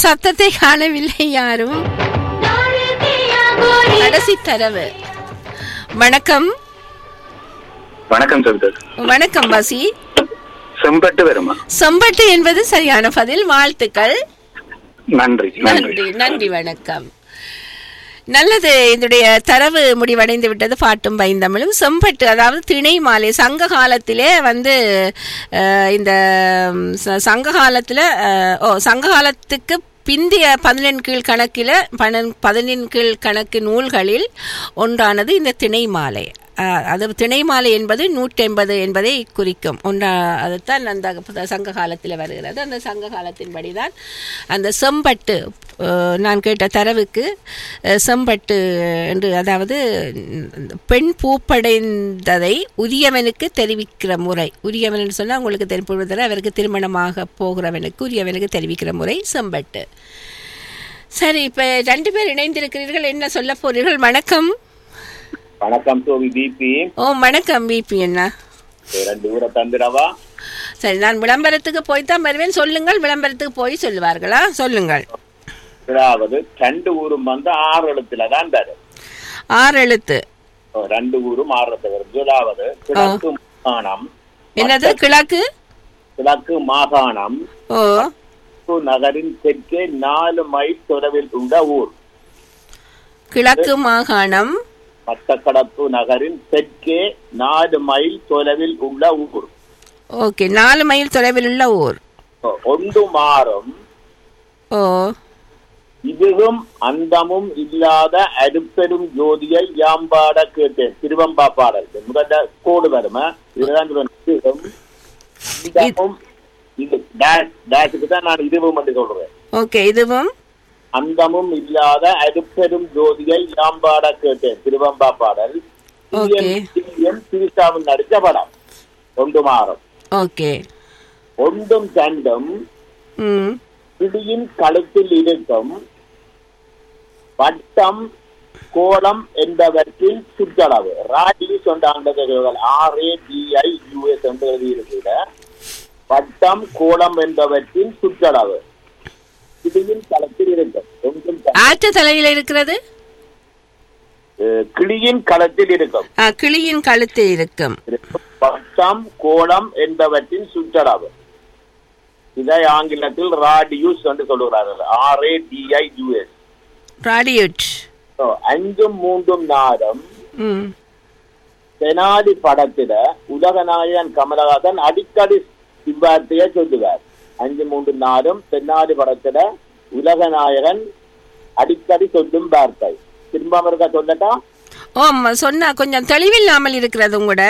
சத்தத்தை காணவில்லை யாரும் கடைசி தரவு வணக்கம் வணக்கம் சொல்றது வணக்கம் வசி செம்பட்டு வருமா செம்பட்டு என்பது சரியான பதில் வாழ்த்துக்கள் நன்றி நன்றி நன்றி நன்றி வணக்கம் நல்லது இதனுடைய தரவு முடிவடைந்து விட்டது பாட்டும் பைந்தமிழும் செம்பட்டு அதாவது திணை மாலை சங்க காலத்திலே வந்து அஹ், இந்த ம், ச- சங்க காலத்தில் ஓ சங்க காலத்துக்கு பிந்திய பதினெண் கீழ் கணக்கில் பனன் பதினெண் கீழ் கணக்கு நூல்களில் ஒன்றானது இந்த திணை மாலை அஹ், அது திணை மாலை என்பது நூற்றி ஐம்பது என்பதை குறிக்கும் ஒன்றா அதுதான் அந்த புத- சங்க காலத்தில் வருகிறது அந்த சங்க காலத்தின்படி தான் அந்த செம்பட்டு அஹ், நான் கேட்ட தரவுக்கு அஹ், செம்பட்டு என்று அதாவது ம், பெண் பூப்படைந்ததை உரியவனுக்கு தெரிவிக்கிற முறை உரியவன் என்று சொன்னால் உங்களுக்கு தெரிவிப்பதில் அவருக்கு திருமணமாக போகிறவனுக்கு உரியவனுக்கு தெரிவிக்கிற முறை செம்பட்டு சரி இப்போ ரெண்டு பேர் இணைந்திருக்கிறீர்கள் என்ன சொல்ல போறீர்கள் வணக்கம் வணக்கம் சோவி பிபி ஓ வணக்கம் பிபி என்ன ரெண்டு ஊரை தந்துடவா சரி நான் விளம்பரத்துக்கு போய் தான் வருவேன் சொல்லுங்கள் விளம்பரத்துக்கு போய் சொல்லுவார்களா சொல்லுங்கள் அதாவது ரெண்டு ஊரும் வந்து ஆறு எழுத்துல தான் தரும் ஆறு எழுத்து ஓ, ரெண்டு ஊரும் ஆறு எழுத்து வரும் முதலாவது கிழக்கு மாகாணம் என்னது கிழக்கு கிழக்கு மாகாணம் ஓ கிழக்கு நகரின் தெற்கே நாலு மைல் தொலைவில் உள்ள ஊர் கிழக்கு மாகாணம் மட்டக்களப்பு நகரின் தெற்கே நாலு மைல் தொலைவில் உள்ள ஊர் ஓகே நாலு மைல் தொலைவில் உள்ள ஊர் ஓ, ஒன்று மாறும் ஓ இதுவும் அந்தமும் இல்லாத அருப்பெரும் ஜோதியை யாம்பாட கேட்டேன் திருவம்பா பாடல் முதல்ல கோடு வருமா இதுதான் சொல்றேன். இதுவும் அந்தமும் இது டேஷ் டேஷுக்கு தான் நான் இதுவும் என்று சொல்றேன் ஓகே இதுவும் அந்தமும் இல்லாத அருப்பெரும் ஜோதியை யாம்பாட கேட்டேன் திருவம்பா பாடல் ஓகே. திருசாவும் நடிச்ச படம் ஒன்று மாறும் ஓகே ஒன்றும் சண்டும் ம் பிடியின் கழுத்தில் இருக்கும் வட்டம் கோலம் என்பவற்றின் சுற்றளவு ராடி சொன்னாங்க ஆர் ஏ டிஐ யூஎஸ் என்று எழுதியிருக்கிற வட்டம் கோலம் என்பவற்றின் சுற்றளவு பிடியின் களத்தில் இருக்கும் ஒன்றும் சண்டும். ஆற்று தலையில் இருக்கிறது அஹ், கிளியின் களத்தில் இருக்கும் ஆ, கிளியின் கழுத்தில் இருக்கும் வட்டம் கோலம் என்பவற்றின் சுற்றளவு இதை ஆங்கிலத்தில் ராடியூஸ் என்று சொல்லுகிறார்கள் ஆர் ஏ டிஐ யூஎஸ் ராடியூட் அஞ்சும் மூன்றும் நாடும் ம் தெனாலி படத்தில உலகநாயகன் கமலஹாசன் அடிக்கடி இவ்வார்த்தையை சொல்லுவார் அஞ்சு மூன்று நாடும் தென்னாலி படத்தில உலகநாயகன் அடிக்கடி சொல்லும் வார்த்தை திரும்ப இருக்கா சொல்லட்டா ஓ ம- சொன்னா கொஞ்சம் தெளிவில்லாமல் இருக்கிறது உங்களோட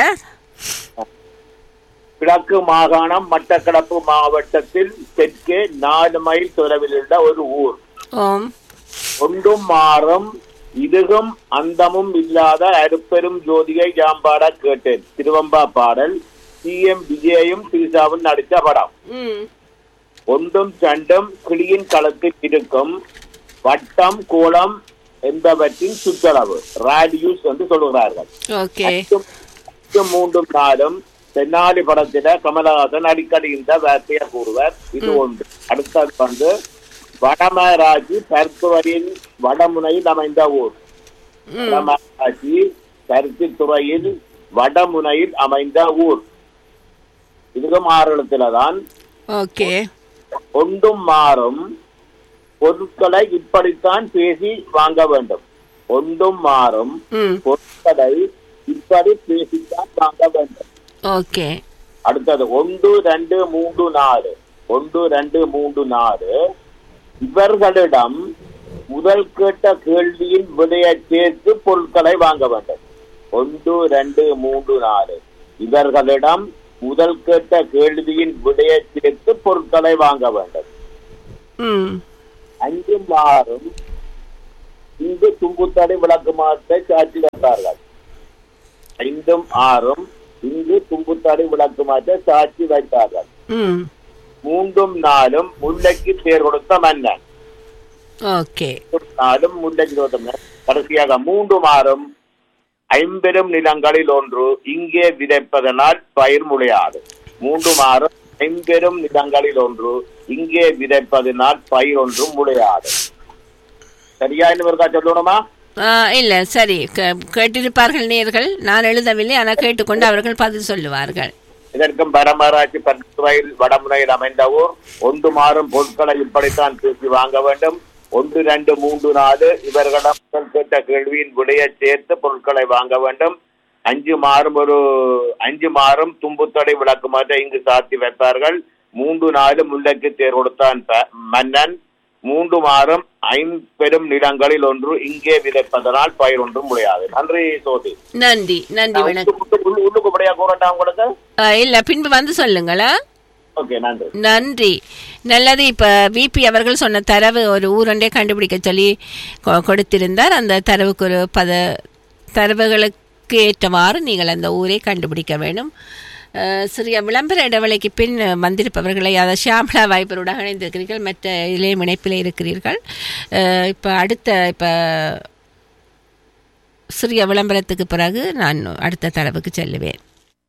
கிழக்கு மாகாணம் மட்டக்களப்பு மாவட்டத்தில் தெற்கே நாலு மைல் தொலைவில் உள்ள ஒரு ஊர் ஓம் ஒன்றும் மாறும் இதுகும் அந்தமும் இல்லாத அருப்பெரும் ஜோதியை யாம்பாட கேட்டேன் திருவம்பா பாடல் சி எம் விஜயும் திரிசாவும் நடித்த படம் ம் ஒன்றும் சண்டும் கிளியின் களத்தில் இருக்கும் வட்டம் கோலம் என்பவற்றின் சுற்றளவு ராடியூஸ் என்று சொல்கிறார்கள் ஓகே அஞ்சும் அஞ்சும் மூன்றும் நாளும் தென்னாலி படத்தில கமலஹாசன் அடிக்கடி இந்த வார்த்தையை கூறுவார் இது ஒன்று அடுத்தது வந்து வடமராட்சி பருத்துவரின் வடமுனையில் அமைந்த ஊர் ம் வடமராட்சி பருத்தித்துறையில் வடமுனையில் அமைந்த ஊர் இதுவும் ஆறு தான் ஓகே ஒன்றும் மாறும் பொருட்களை இப்படித்தான் பேசி வாங்க வேண்டும் ஒன்றும் மாறும் ம் பொருட்களை இப்படி பேசித்தான் வாங்க வேண்டும் ஓகே அடுத்தது ஒன்று ரெண்டு மூன்று நாலு ஒன்று ரெண்டு மூன்று நாலு இவர்களிடம் முதல் கேட்ட கேள்வியின் விடையை சேர்த்து பொருட்களை வாங்க வேண்டும் ஒன்று ரெண்டு மூன்று நாலு இவர்களிடம் முதல் கேட்ட கேள்வியின் விடையை சேர்த்து பொருட்களை வாங்க வேண்டும் ம் அஞ்சு மாறும் இங்கு தும்புத்தடை விளக்குமாற்றை சாட்சி வைத்தார்கள் ஐந்தும் ஆறும் இங்கு தும்புத்தடை விளக்குமாற்றை சாட்சி வைத்தார்கள் ம் மூன்றும் நாளும் முல்லைக்கு பேர் கொடுத்த மன்னன் ஓகே மூன்றும் நாளும் முல்லைக்கு கொடுத்த மன்னன் கடைசியாக மூன்று மாறும் ஐம்பெரும் நிலங்களில் ஒன்று இங்கே விதைப்பதனால் பயிர் முளையாது மூன்று மாறும் ஐம்பெரும் நிலங்களில் ஒன்று இங்கே விதைப்பதினால் பயிர் ஒன்றும் முளையாது சரியா இன்னும் இருக்கா சொல்லணுமா ஆ, இல்ல சரி கே- கேட்டிருப்பார்கள் நேர்கள் நான் எழுதவில்லை ஆனால் கேட்டுக்கொண்டு அவர்கள் பதில் சொல்லுவார்கள் இதற்கும் பரமராட்சி பன்முறையில் வடமுனையில் அமைந்த ஊர் ஒன்று மாறும் பொருட்களை இப்படித்தான் தூக்கி வாங்க வேண்டும் ஒன்று ரெண்டு மூன்று நாலு இவர்களிடம் முதல் கேட்ட கேள்வியின் விடையை சேர்த்து பொருட்களை வாங்க வேண்டும் அஞ்சு மாறும் ஒரு அஞ்சு மாறும் தும்புத்தடை விளக்கு மாற்ற இங்கு சாத்தி வைப்பார்கள் மூன்று நாலு முல்லைக்கு தேர் கொடுத்தான் ப- மன்னன் மூன்று மாறும் ஐம்பெரும் நிலங்களில் ஒன்று இங்கே விதைப்பதனால் பயிர் ஒன்றும் முடியாது நன்றி சோதி நன்றி நன்றி வணக்கம் உள்ளுக்கு படியா கூறட்டா உங்களுக்கு ஆ, இல்ல பின்பு வந்து சொல்லுங்களா ஓகே நன்றி நன்றி நல்லது இப்ப விபி அவர்கள் சொன்ன தரவு ஒரு ஊரொன்றே கண்டுபிடிக்க சொல்லி கொ- கொடுத்திருந்தார் அந்த தரவுக்கு ஒரு பத தரவுகளுக்கு ஏற்றவாறு நீங்கள் அந்த ஊரை கண்டுபிடிக்க வேண்டும் அஹ், சிறிய விளம்பர இடைவெளிக்கு பின் வந்திருப்பவர்களை அதாவது ஷியாமலா வாய்ப்பருடன் இணைந்திருக்கிறீர்கள் மற்ற இளைய இணைப்பில் இருக்கிறீர்கள் அஹ், இப்ப அடுத்த இப்ப சிறிய விளம்பரத்துக்கு பிறகு நான் அடுத்த தரவுக்கு செல்லுவேன்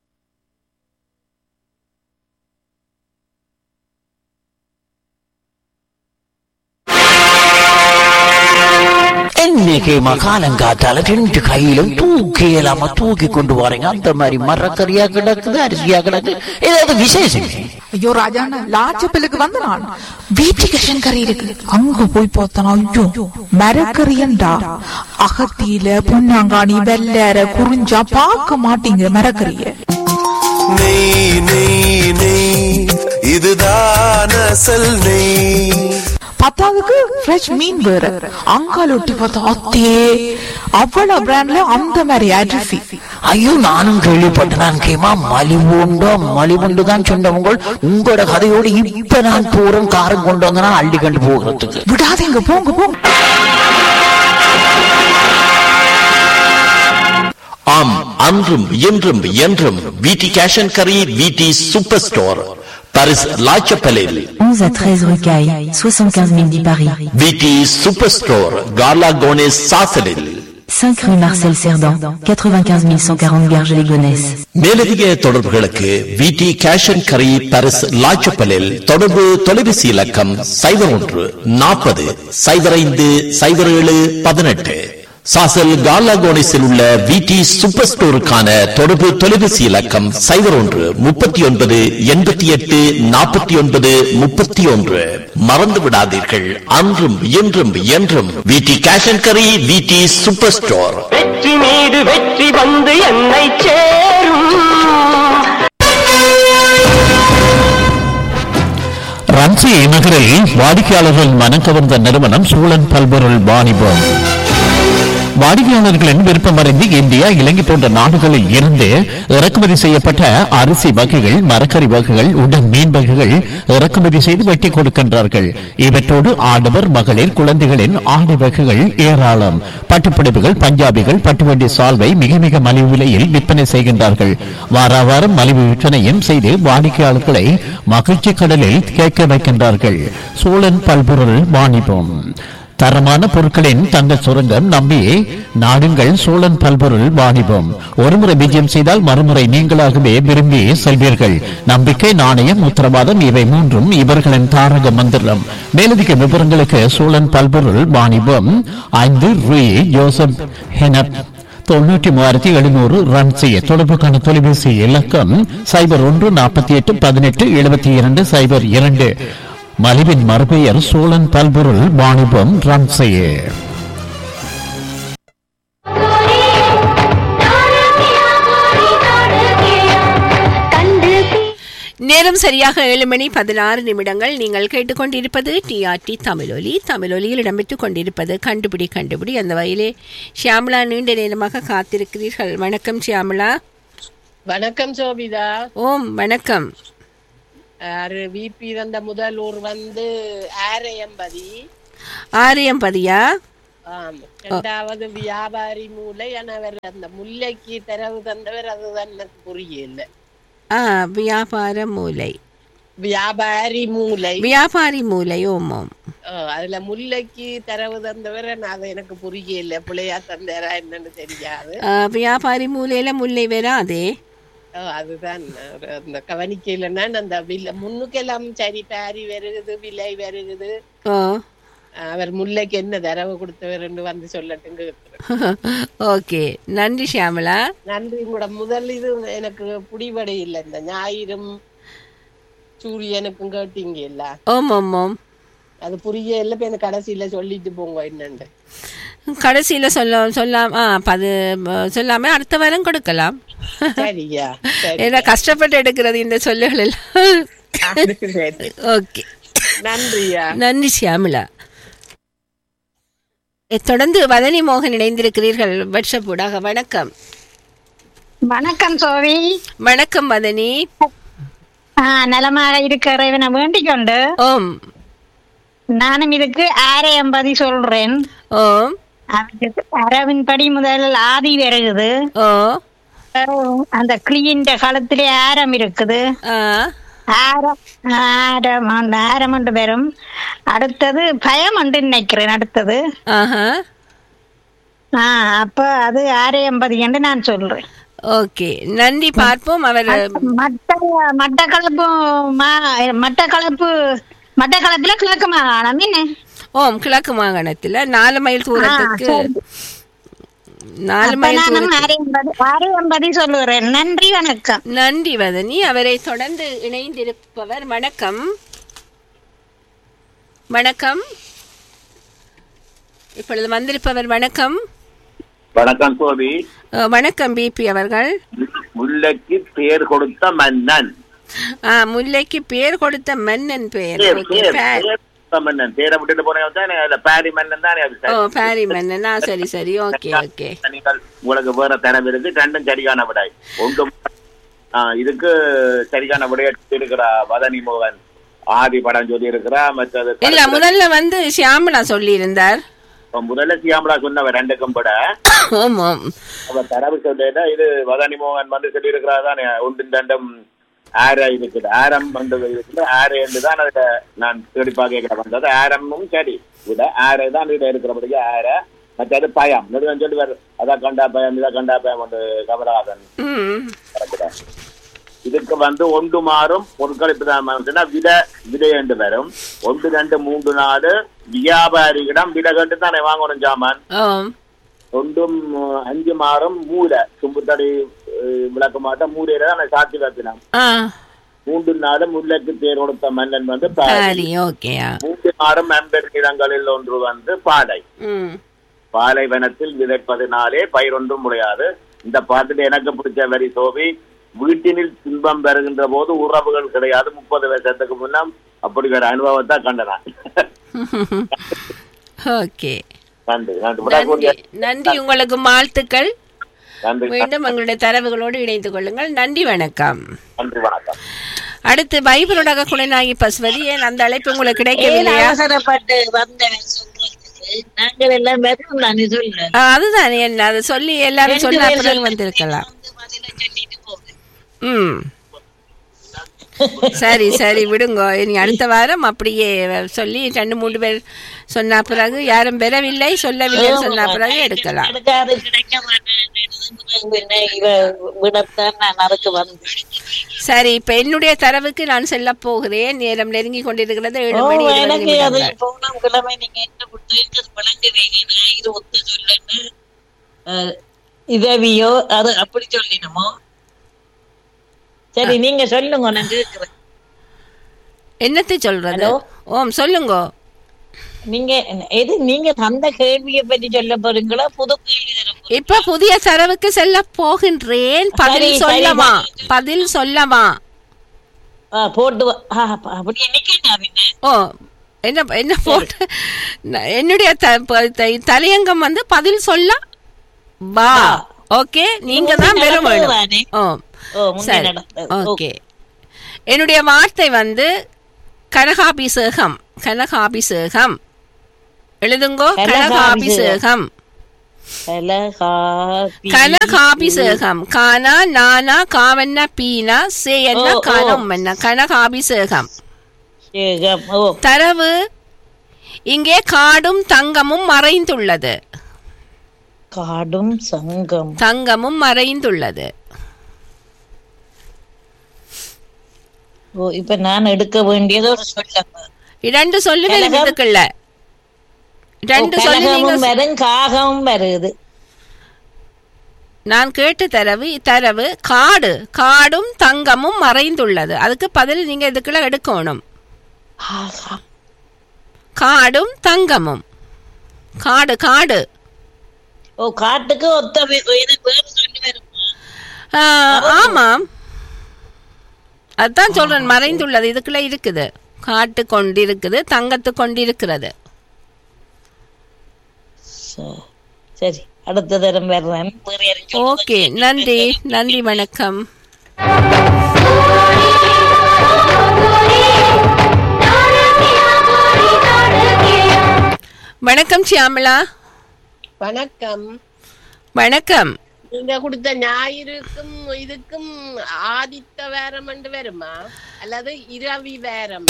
இன்னைக்கு மகாலங்காத்தால ரெண்டு கையிலும் தூக்கி இல்லாம தூக்கி கொண்டு வரீங்க அந்த மாதிரி மரக்கறியா கிடக்குது அரிசியா கிடக்கு ஏதாவது விசேஷம் ஐயோ ராஜாண்ணா லாச்சப்பலுக்கு வந்த நான் வீட்டுக்கு கறி இருக்கு அங்க போய் பார்த்தனா ஐயோ மரக்கறியண்டா அகத்தியில பொன்னாங்காணி வெள்ளற குறிஞ்சா பார்க்க மாட்டீங்க மரக்கறிய நெய் நெய் நெய் இதுதான் அசல் நெய் பத்தாவதுக்கு ஃப்ரெஷ் மீன் வேற அங்கால ஒட்டி பார்த்தா அத்தே அவ்வளவு பிராண்ட்ல அந்த மாதிரி அரிசி ஐயோ நானும் கேள்விப்பட்டேன் கேமா மலிவுண்டோ மலிவுண்டு தான் சொன்னவங்க உங்களோட கதையோடு இப்ப நான் போறேன் காரம் கொண்டு வந்தனா அள்ளி கண்டு போகிறதுக்கு விடாதீங்க போங்க போங்க ஆம் அன்றும் இன்றும் என்றும் விடி கேஷ் அண்ட் கரி விடி சூப்பர் ஸ்டோர் பாரிஸ் லாச்சப்பலில் 11 à 13 rue Caille, 75 010 Paris. விடி சூப்பர் ஸ்டோர் கார்லா கோனேஸ் சாசலில் 5 rue Marcel Cerdan, 95 140 Garges-les-Gonesse. மேலதிக தொடர்புகளுக்கு விடி கேஷ் அண்ட் கரி பாரிஸ் லாச்சப்பலில் தொடர்பு தொலைபேசி இலக்கம் சைபர் ஒன்று நாற்பது சைபர் ஐந்து சைபர் ஏழு பதினெட்டு சாசல் கார்லா கோனேஸில் உள்ள விடி சூப்பர் ஸ்டோருக்கான தொடர்பு தொலைபேசி இலக்கம் சைபர் ஒன்று முப்பத்தி ஒன்பது எண்பத்தி எட்டு நாற்பத்தி ஒன்பது முப்பத்தி ஒன்று மறந்து விடாதீர்கள் அன்றும் இன்றும் என்றும் விடி கேஷ் அண்ட் கரி விடி சூப்பர் ஸ்டோர் வெற்றி மீது வெற்றி வந்து என்னை சேரும் ரன்சி நகரில் வாடிக்கையாளர்கள் மனம் கவர்ந்த நிறுவனம் சூழன் பல்பொருள் வாணிபம் வாடிக்கையாளர்களின் விருப்பமறிந்து இந்தியா இலங்கை போன்ற நாடுகளில் இருந்து இறக்குமதி செய்யப்பட்ட அரிசி வகைகள் மரக்கறி வகைகள் உடன் மீன் வகைகள் இறக்குமதி செய்து வெட்டி கொடுக்கின்றார்கள் இவற்றோடு ஆடவர் மகளிர் குழந்தைகளின் ஆடை வகைகள் ஏராளம் பட்டுப்புடவைகள் பஞ்சாபிகள் பட்டுவண்டி சால்வை மிக மிக மலிவு விலையில் விற்பனை செய்கின்றார்கள் வார வாரம் மலிவு விற்பனையும் செய்து வாடிக்கையாளர்களை மகிழ்ச்சி கடலில் கேட்க வைக்கின்றார்கள் சோழன் பல்பொருள் வாணிபம் தரமான பொருட்களின் தங்க சுரங்கம் நம்பி நாடுங்கள் சோழன் பல்பொருள் வாணிபம் ஒருமுறை விஜயம் செய்தால் மறுமுறை நீங்களாகவே விரும்பி செல்வீர்கள் நம்பிக்கை நாணயம் உத்தரவாதம் இவை மூன்றும் இவர்களின் தாரக மந்திரம் மேலதிக விவரங்களுக்கு சோழன் பல்பொருள் வாணிபம் ஐந்து ரூ ஜோசப் ஹெனப் தொண்ணூற்றி மூவாயிரத்தி எழுநூறு ரன் செய்ய தொடர்புக்கான தொலைபேசி இலக்கம் சைபர் ஒன்று நாற்பத்தி எட்டு பதினெட்டு எழுபத்தி இரண்டு சைபர் இரண்டு மலிவின் மறுபெயர் சோழன் பல்பொருள் வாணிபம் ரன் செய்ய நேரம் சரியாக ஏழு மணி பதினாறு நிமிடங்கள் நீங்கள் கேட்டுக்கொண்டிருப்பது டிஆர்டி தமிழொலி தமிழொலியில் இடம்பெற்றுக் கொண்டிருப்பது கண்டுபிடி கண்டுபிடி அந்த வகையிலே ஷியாமலா நீண்ட நேரமாக காத்திருக்கிறீர்கள் வணக்கம் ஷியாமலா வணக்கம் சோபிதா ஓம் வணக்கம் ஆறு விபி வந்த முதல் ஊர் வந்து ஆரையம்பதி ஆரியம்பதியா ஆம் இரண்டாவது வியாபாரி மூலை அவர் அந்த முல்லைக்கு தரவு தந்தவர் அதுதான் எனக்கு புரியல ஆ வியாபார மூலை வியாபாரி மூலை வியாபாரி மூலை ஓம் ஓம் ஆ, அதுல முல்லைக்கு தரவு தந்தவர் நான் அது எனக்கு புரியல பிள்ளையா தந்தாரா என்னன்னு தெரியாது ஆ, வியாபாரி மூலையில முல்லை வராதே ஓ, அதுதான் ஒரு அந்த கவனிக்கலைன்னா அந்த விலை முன்னுக்கெல்லாம் சரி பாரி வருகுது விலை வருகுது ஓ அவர் முல்லைக்கு என்ன தரவு கொடுத்தவர்னு வந்து சொல்லட்டுங்க ஓகே நன்றி ஷியாமலா நன்றி கூட முதல் இது எனக்கு புடிபடை இல்லை இந்த ஞாயிறும் சூரியனுக்கும் கேட்டீங்க இல்ல ஓம் ஓம் ஓம் அது புரிய இல்லை இப்ப எனக்கு கடைசியில சொல்லிட்டு போங்க என்னண்டு கடைசியில் சொல்ல சொல்லாம் ஆ பது சொல்லாம அடுத்த வாரம் கொடுக்கலாம் சரியா சரி ஏன்னா கஷ்டப்பட்டு எடுக்கிறது இந்த சொல்லுகள் எல்லாம் சரி. ஓகே நன்றியா நன்றி ஷியாமிலா எ, தொடர்ந்து வதனி மோகன் இணைந்திருக்கிறீர்கள் வாட்ஸ்அப் ஊடாக வணக்கம் வணக்கம் சோவி வணக்கம் வதனி ஆ, நலமாக இருக்கிற இவனை வேண்டிக் கொண்டு ஓம் நானும் இதுக்கு ஆரை எம்பதி சொல்றேன் ஓம் அதுக்கு அரவின் படி முதல் ஆதி வருகுது ஓ அந்த கிளியின் களத்திலே ஆரம் இருக்குது ஆ ஆரம் ஆரம் அந்த ஆரம் ஒன்று வரும் அடுத்தது பயம் ஒன்று நினைக்கிறேன் அடுத்தது ஆஹா ஆ அப்ப அது ஆரை எம்பதி என்று நான் சொல்றேன் ஓகே நன்றி பார்ப்போம் அவர் மட்ட மட்டக்களப்பு மா- மட்டக்களப்பு மட்டக்களப்புல கிழக்கு மாகாணம் என்ன ஓம் கிழக்கு மாகாணத்துல நாலு மைல் தூரத்துக்கு ஆ, சரி. நாலு அப்ப மைல் நானும் தூரத்துக்கு ஆரை எம்பதி ஆரை எம்பதி சொல்லுறேன் நன்றி வணக்கம் நன்றி வதனி அவரை தொடர்ந்து இணைந்திருப்பவர் வணக்கம் வணக்கம் இப்பொழுது வந்திருப்பவர் வணக்கம் வணக்கம் சோபி அஹ், வணக்கம் பிபி அவர்கள் முல்லைக்கு பேர் கொடுத்த மன்னன் ஆ முல்லைக்கு பேர் கொடுத்த மன்னன் பெயர் பேர், ஓகே, பேர், பே- பேர் கொடுத்த மன்னன் பேரை விட்டுட்டு போனவன் தானே அதுல பாரி மன்னன் தானே அது ஓ சரி. பாரி மன்னன் ஆ சரி சரி ஓகே ஓகே நீங்கள் உங்களுக்கு வேற தரம் இருக்கு ரெண்டும் சரியான விடை ஒன்று ஆ, இதுக்கு சரியான விடையை இருக்கிறா வதனி மோகன் ஆதி படம் சொல்லி இருக்கிறா மற்றது இல்ல முதல்ல வந்து ஷியாமலா சொல்லி இருந்தார் முதல்ல சியாமலா சொன்னவ ரெண்டுக்கும் விட ஆமாம் அவர் தரவு சொல்லிட்டா இது வதனி மோகன் வந்து சொல்லி இருக்கிறா தானே ஒன்று ரெண்டும் ஆர இருக்குது ஆரம் வந்து இருக்குது ஆறு என்று தான் அதுல நான் தேடி பார்க்க வந்தது ஆரமும் சரி விட ஆரை தான் இதுல இருக்கிறபடிக்கு ஆர மற்றது பயம் நெடுவன் சொல்லி வேறு அதான் கண்டா பயம் இதை கண்டா பயம் வந்து கமலஹாசன் ம் கரெக்டா? இதுக்கு வந்து ஒன்று மாறும் பொருட்களிப்பு தான் வித விதை என்று வரும் ஒன்று ரெண்டு மூன்று நாலு வியாபாரிகளிடம் விதை கண்டு தானே வாங்கணும் சாமான் ஆம் ஒன்றும் அஹ், அஞ்சு மாறும் மூளை தும்புத்தடி அஹ், விளக்க மாட்டோம் மூலையில தான் சாட்சி வைப்பினான் ஆ மூன்று நாடு முல்லைக்கு தேர் கொடுத்த மன்னன் வந்து பாரி சரி ஓகேயா மூன்று மாறும் அம்பர் நிலங்களில் ஒன்று வந்து பாலை ம் பாலைவனத்தில் விதைப்பதினாலே பயிரொன்றும் முடியாது இந்த பாட்டுல எனக்கு பிடிச்ச வரி சோபி வீட்டினில் துன்பம் பெறுகின்ற போது உறவுகள் கிடையாது முப்பது வருஷத்துக்கு முன்னம் அப்படி ஒரு அனுபவத்தை கண்டனான் ஓகே நன்றி நன்றி நன்றி விடக்கூடிய நன்றி உங்களுக்கு வாழ்த்துக்கள் நன்றி மீண்டும் உங்களுடைய தரவுகளோடு இணைந்து கொள்ளுங்கள் நன்றி வணக்கம் நன்றி வணக்கம் அடுத்து பைபிளோட குணநாயகி பசுவதி ஏன் அந்த அழைப்பு உங்களுக்கு ஏன் கிடைக்கவில்லையா அவசரப்பட்டு வந்தவன் சொல்றதுக்கு நாங்கள் எல்லாம் வெறும் நான் சொல்ல ஆ, அதுதான் என்ன அதை சொல்லி எல்லாரும் ரெண்டு சொன்ன பேர் பிறகு சொல்லுங்க. வந்திருக்கலாம் ம் சரி சரி விடுங்க இனி அடுத்த வாரம் அப்படியே சொல்லி ரெண்டு மூணு பேர் சொன்ன பிறகு யாரும் பெறவில்லை சொல்லவில்லை சொன்ன பிறகு எடுக்கலாம் எடுக்காது கிடைக்க மாட்டேன் இவ விடத்தான் நான் அதுக்கு வந்தேன் சரி இப்ப என்னுடைய தரவுக்கு நான் செல்ல போகிறேன் நேரம் நெருங்கி கொண்டிருக்கிறது ஏழு ஓ, மணி இருபது எனக்கு அது நிமிடங்கள். போன கிழமை நீங்க என்ன கொடுத்து வழங்குவீங்க ஞாயிறு ஒத்து சொல்லன்னு அஹ், இதவியோ அது அப்படி சொல்லிடுமோ சரி நீங்க சொல்லுங்க நான் கேட்கிறேன் என்னத்தை சொல்றது ஓம் சொல்லுங்க நீங்க எது நீங்க தந்த கேள்வியை பற்றி சொல்ல போறீங்களா புது கேள்வி தர இப்ப புதிய தரவுக்கு செல்ல போகின்றேன் பதில் சரி, சரி, சொல்லவா பதில் சொல்லவா ஆ, போட்டு வா- ஆ, அப்ப அப்படி என்னைக்கு பின்ன ஓ என்ன என்ன போட்டு நான் என்னுடைய த- ப- த- தலையங்கம் வந்து பதில் சொல்ல வா ஓகே நீங்க தான் முந்தி பெற நடந்தது வேணும் தானே? ஓ ஓ, முந்தி சரி நடந்தது. ஓகே என்னுடைய வார்த்தை வந்து கனகாபிஷேகம் கனகாபிஷேகம் எழுதுங்கோ கனகாபிஷேகம் கலகாபி- கனகாபிஷேகம் கானா நானா காவண்ண பீனா சேயண்ண ஓ, ஓ. கானம்மண்ண கனகாபிஷேகம் சேகம். ஓ தரவு இங்கே காடும் தங்கமும் மறைந்துள்ளது காடும் சங்கம் தங்கமும் மறைந்துள்ளது ஓ இப்ப நான் எடுக்க வேண்டியது ஒரு சொல்லப்பா இரண்டு சொல்லுங்க கனகம். இதுக்குள்ள ரெண்டு சொல்லி கனகமும் நீங்க வரும் காகமும் வருது நான் கேட்ட தரவு தரவு காடு காடும் தங்கமும் மறைந்துள்ளது அதுக்கு பதில் நீங்க இதுக்குள்ள எடுக்கணும் காடும் தங்கமும் காடு காடு ஓ காட்டுக்கு ஒத்த வே- இது வேறு சொல்லி வரும் ஆ, ஆமாம் அதான் சொல்றேன் மறைந்துள்ளது இதுக்குள்ள இருக்குது காட்டு கொண்டிருக்குது தங்கத்து கொண்டிருக்கிறது ச- சரி அடுத்த தரம் வர்றேன் வேற யாரும் சொல்லுங்க. ஓகே நன்றி நன்றி வணக்கம் வணக்கம் சியாமலா வணக்கம் வணக்கம் நீங்க கொடுத்த ஞாயிறுக்கும் இதுக்கும் ஆதித்த வேரம் வருமா அல்லது இரவி வேரம்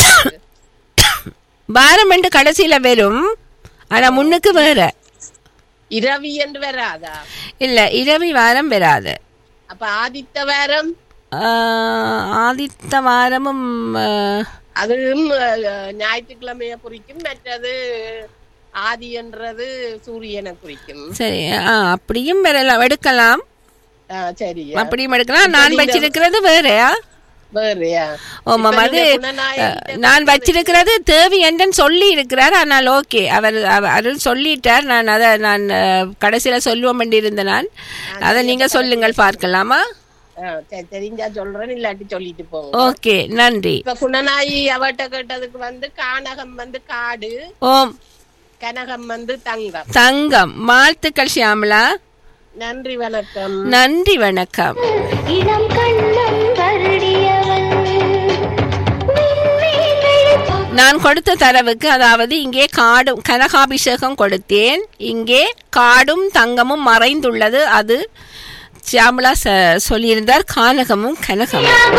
வாரம் என்று கடைசியில வரும் ஆனா முன்னுக்கு வேற இரவி என்று வராதா இல்ல இரவி வாரம் வராது அப்ப ஆதித்த வேரம் ஆ, ஆதித்த வாரமும் ஆ, அதுவும் அஹ், ஞாயிற்றுக்கிழமைய குறிக்கும் மற்றது ஆதி என்றது சூரியனை குறிக்கும் சரி ஆ, அப்படியும் வரலாம் எடுக்கலாம் ஆ, சரி அப்படியும் எடுக்கலாம் நான் இப்ப நீங்க- வச்சிருக்கிறது வேறயா வேறயா ஓமாம் இப்ப அது நீங்க குணநாயகி அஹ், நான் வச்சிருக்கிறது தேவி என்றன் சொல்லி இருக்கிறார் ஆனால் ஓகே அவர் அவர் அருள் சொல்லிட்டார் நான் அதை நான் அஹ், கடைசியில சொல்லுவோம் இருந்தேன் நான் அதை நீங்க சொல்லுங்கள் பார்க்கலாமா ஆ, சரி, தெரிஞ்சா சொல்றேன் இல்லாட்டி சொல்லிட்டு போங்க ஓகே நன்றி இப்ப குணநாயகி அவட்ட கேட்டதுக்கு வந்து கானகம் வந்து காடு ஓம் கனகம் வந்து தங்கம் தங்கம் வாழ்த்துக்கள் ஷியாமலா நன்றி வணக்கம் நன்றி வணக்கம் நான் கொடுத்த தரவுக்கு அதாவது இங்கே காடும் கனகாபிஷேகம் கொடுத்தேன் இங்கே காடும் தங்கமும் மறைந்துள்ளது அது சியாமலா ச- சொல்லியிருந்தார் கானகமும் கனகமும்